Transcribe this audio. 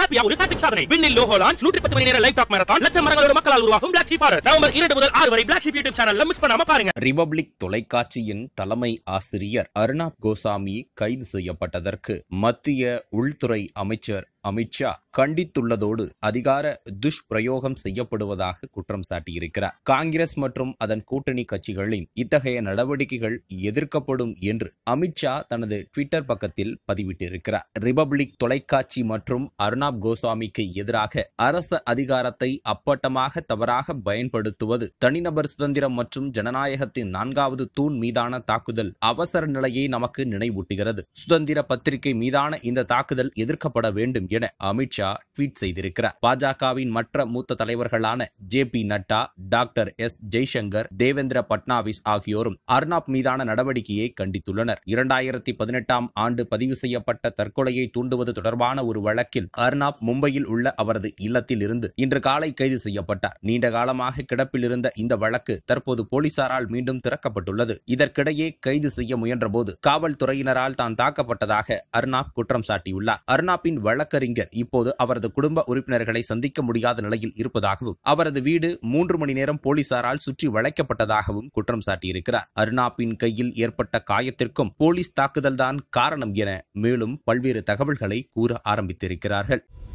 ஹாப்பியா ஒரு ஹாப்பிக் சாதனை விண்ணில் லோகோ லான்ச் நூற்றி பத்து மணி நேர லைவ் டாக் மேரத்தான் லட்சம் மரங்களோட மக்களால் உருவாகும் பிளாக் ஷீப் ஃபாரஸ்ட் நவம்பர் இரண்டு முதல் ஆறு வரை பிளாக் ஷீப் யூடியூப் சேனல்ல மிஸ் பண்ணாம பாருங்க ரிபப்ளிக் தொலைக்காட்சியின் தலைமை ஆசிரியர் அர்னாப் கோசாமி கைது செய்யப்பட்டதற்கு மத்திய உள்துறை அமைச்சர் அமித்ஷா கண்டித்துள்ளதோடு அதிகார துஷ்பிரயோகம் செய்யப்படுவதாக குற்றம் சாட்டியிருக்கிறார் காங்கிரஸ் மற்றும் அதன் கூட்டணி கட்சிகளின் இத்தகைய நடவடிக்கைகள் எதிர்க்கப்படும் என்று அமித்ஷா தனது ட்விட்டர் பக்கத்தில் பதிவிட்டிருக்கிறார் ரிபப்ளிக் தொலைக்காட்சி மற்றும் அர்னாப் கோசாமிக்கு எதிராக அரச அதிகாரத்தை அப்பட்டமாக தவறாக பயன்படுத்துவது தனிநபர் சுதந்திரம் மற்றும் ஜனநாயகத்தின் நான்காவது தூண் மீதான தாக்குதல் அவசர நிலையை நமக்கு நினைவூட்டுகிறது சுதந்திர பத்திரிகை மீதான இந்த தாக்குதல் எதிர்க்கப்பட வேண்டும் என அமித்ஷா ட்வீட் செய்திருக்கிறார் பாஜகவின் மற்ற மூத்த தலைவர்களான J P Nadda doctor S Jaishankar Devendra Fadnavis ஆகியோரும் அர்னாப் மீதான நடவடிக்கையை கண்டித்துள்ளனர் இரண்டாயிரத்தி பதினெட்டாம் ஆண்டு பதிவு செய்யப்பட்ட தற்கொலையை தூண்டுவது தொடர்பான ஒரு வழக்கில் அர்னாப் மும்பையில் உள்ள அவரது இல்லத்தில் இருந்து இன்று காலை கைது செய்யப்பட்டார் நீண்ட காலமாக கிடப்பில் இருந்த இந்த வழக்கு தற்போது போலீசாரால் மீண்டும் திறக்கப்பட்டுள்ளது இதற்கிடையே கைது செய்ய முயன்றபோது காவல்துறையினரால் தான் தாக்கப்பட்டதாக அர்னாப் குற்றம் சாட்டியுள்ளார் அர்னாப்பின் வழக்கறிஞர் இப்போது அவரது குடும்ப உறுப்பினர்களை சந்திக்க முடியாத நிலையில் இருப்பதாகவும் அவரது வீடு மூன்று மணி நேரம் போலீசாரால் சுற்றி வளைக்கப்பட்டதாகவும் குற்றம் சாட்டியிருக்கிறார் அர்னாப்பின் கையில் ஏற்பட்ட காயத்திற்கும் போலீஸ் தாக்குதல்தான் காரணம் என மேலும் பல்வேறு தகவல்களை கூற ஆரம்பித்திருக்கிறார்கள்